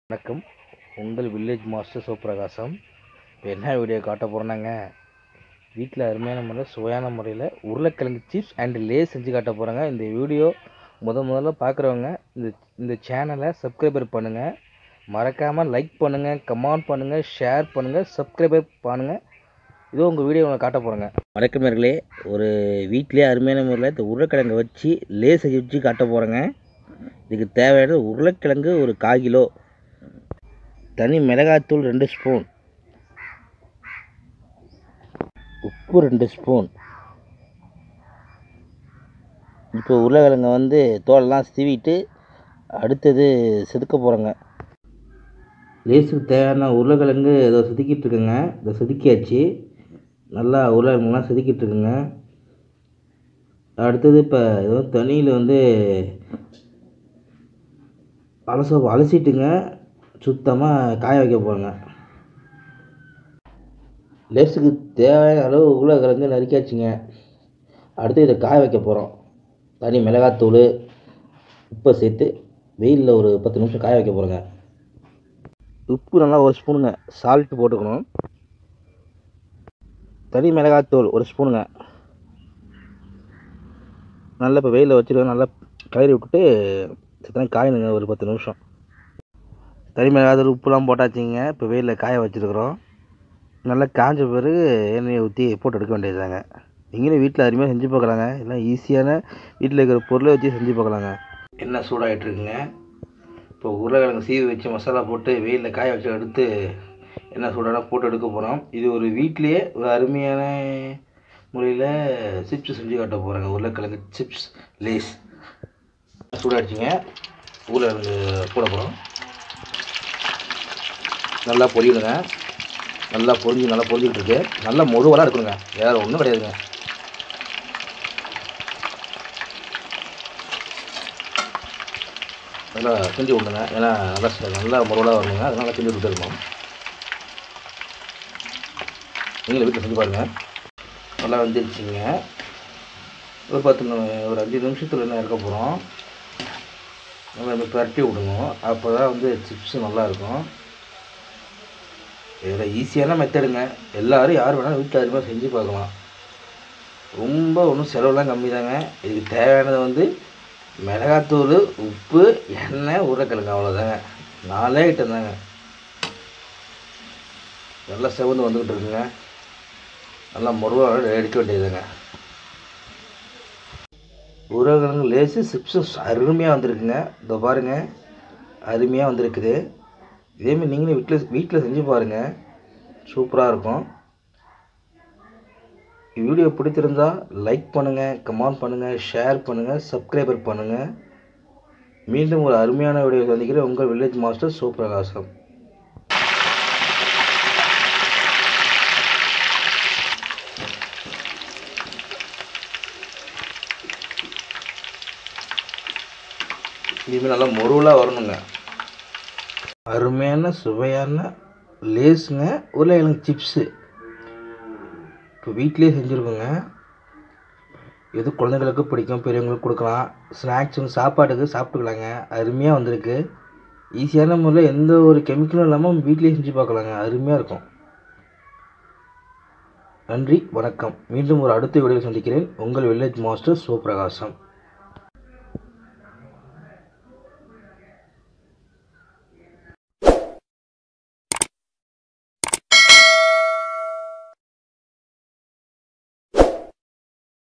வணக்கம் உங்கள் village master Sivaprakasam இப்போ என்ன வீடியோ காட்ட போகிறேன்னாங்க வீட்டில் அருமையான முறையில் சுவையான முறையில் உருளைக்கிழங்கு சிப்ஸ் அண்ட் லேஸ் செஞ்சு காட்ட போகிறேங்க இந்த வீடியோ முத முதல்ல பார்க்குறவங்க இந்த இந்த சேனலை சப்ஸ்கிரைபர் பண்ணுங்கள் மறக்காமல் லைக் பண்ணுங்கள் கமெண்ட் பண்ணுங்கள் ஷேர் பண்ணுங்கள் சப்ஸ்கிரைபர் பண்ணுங்கள் இதோ உங்கள் வீடியோ உங்களை காட்ட போகிறேங்க வணக்கம் நேர்களே ஒரு வீட்டிலே அருமையான முறையில் இந்த உருளைக்கிழங்கை வச்சு லேஸ் செஞ்சு வச்சு காட்ட போகிறேங்க இதுக்கு தேவையானது உருளைக்கிழங்கு ஒரு கால் கிலோ தனி மிளகாத்தூள் ரெண்டு ஸ்பூன் உப்பு ரெண்டு ஸ்பூன் இப்போ உருளைக்கிழங்க வந்து தோலெல்லாம் சீவிட்டு அடுத்தது செதுக்க போகிறோங்க லேஸுக்கு தேவையான உருளைக்கிழங்கு இதை செதுக்கிட்டு இருக்குங்க இதை செதுக்கியாச்சு நல்லா உருளைக்கிழங்குலாம் செதுக்கிட்டு இருக்குங்க அடுத்தது இப்போ ஏதோ தண்ணியில் வந்து அலச அலசிட்டுங்க சுத்தமாக காய வைக்க போகிறேங்க லேஸுக்கு தேவையான அளவு உருளைக்கிழங்கு நறுக்கியாச்சுங்க அடுத்து இதை காய வைக்க போகிறோம் தனி மிளகாத்தூள் உப்பை சேர்த்து வெயிலில் ஒரு பத்து நிமிஷம் காய வைக்க போகிறோங்க உப்பு நல்லா ஒரு ஸ்பூனுங்க சால்ட்டு போட்டுக்கணும் தனி மிளகாத்தூள் ஒரு ஸ்பூனுங்க நல்லா இப்போ வெயிலில் வச்சுருக்க நல்லா கிளறி விட்டுட்டு சித்தனை காயணுங்க ஒரு பத்து நிமிஷம் தனி மிளகாத்தூள் உப்புலாம் போட்டாச்சுங்க இப்போ வெயிலில் காய வச்சுருக்குறோம் நல்லா காஞ்ச பிறகு எண்ணெயை ஊற்றி போட்டு எடுக்க வேண்டியதுதாங்க நீங்களும் வீட்டில் அருமையாக செஞ்சு பார்க்கலாங்க எல்லாம் ஈஸியான வீட்டில் இருக்கிற பொருளை வச்சு செஞ்சு பார்க்கலாங்க எண்ணெய் சூடாகிட்டு இருக்குங்க இப்போ உருளைக்கிழங்கு சீவி வச்சு மசாலா போட்டு வெயிலில் காய வச்சு எடுத்து எண்ணெய் சூடாக போட்டு எடுக்க போகிறோம் இது ஒரு வீட்லேயே ஒரு அருமையான முறையில் சிப்ஸ் செஞ்சு காட்ட போகிறாங்க உருளைக்கிழங்கு சிப்ஸ் லேஸ் சூடாகிடுச்சிங்க உருளைக்கிழங்கு போட போகிறோம் நல்லா பொரியணுங்க நல்லா பொரிஞ்சு நல்லா பொரிஞ்சுக்கிட்டு இருக்கு நல்லா முழுவலாக இருக்கணுங்க வேறு ஒன்றும் கிடையாதுங்க நல்லா கிண்டி விடுங்க ஏன்னா நல்லா ச- நல்லா முருவலாக வரணுங்க அதனால கிண்டி விட்டு இருக்கணும் நீங்களும் வீட்டில் செஞ்சு பாருங்கள் நல்லா வந்துருச்சுங்க ஒரு பத்து நி- ஒரு அஞ்சு நிமிஷத்தில் என்ன இருக்க போகிறோம் நல்லா இந்த பரட்டி விடணும் அப்போ தான் வந்து சிப்ஸு நல்லா இருக்கும் இதில் ஈஸியான மெத்தடுங்க எல்லோரும் யார் வேணாலும் வீட்டில் அதிகமாக செஞ்சு பார்க்கலாம் ரொம்ப ஒன்றும் செலவுலாம் கம்மி தாங்க இதுக்கு தேவையானது வந்து மிளகாத்தூள் உப்பு எண்ணெய் உருளைக்கிழங்கு அவ்வளோதாங்க நாலே ஐட்டம் தாங்க நல்லா செவந்து வந்துக்கிட்டு இருக்குங்க நல்லா முருகை எடுக்க வேண்டியதுங்க உருளைக்கிழங்கு லேசு சிப்ஸும் அருமையாக வந்திருக்குங்க இதோ பாருங்கள் அருமையாக வந்திருக்குது இதேமாதிரி நீங்களும் வீட்டில் வீட்டில் செஞ்சு பாருங்கள் சூப்பராக இருக்கும் வீடியோ பிடிச்சிருந்தா லைக் பண்ணுங்கள் கமெண்ட் பண்ணுங்கள் ஷேர் பண்ணுங்கள் சப்ஸ்கிரைபர் பண்ணுங்கள் மீண்டும் ஒரு அருமையான வீடியோ சந்திக்கிறேன் உங்கள் வில்லேஜ் மாஸ்டர் சிவபிரகாசம் இதுமாதிரி நல்லா முருவலாக வரணுங்க அருமையான சுவையான லேஸுங்க உருளைக்கிழங்கு சிப்ஸு இப்போ வீட்டிலே செஞ்சுருக்கோங்க எது குழந்தைங்களுக்கு பிடிக்கும் பெரியவங்களுக்கு கொடுக்கலாம் ஸ்நாக்ஸுங்க சாப்பாட்டுக்கு சாப்பிட்டுக்கலாங்க அருமையாக வந்திருக்கு ஈஸியான முறையில் எந்த ஒரு கெமிக்கலும் இல்லாமல் வீட்டிலே செஞ்சு பார்க்கலாங்க அருமையாக இருக்கும் நன்றி வணக்கம் மீண்டும் ஒரு அடுத்த வீடியோவில் சந்திக்கிறேன் உங்கள் வில்லேஜ் மாஸ்டர் சிவபிரகாசம்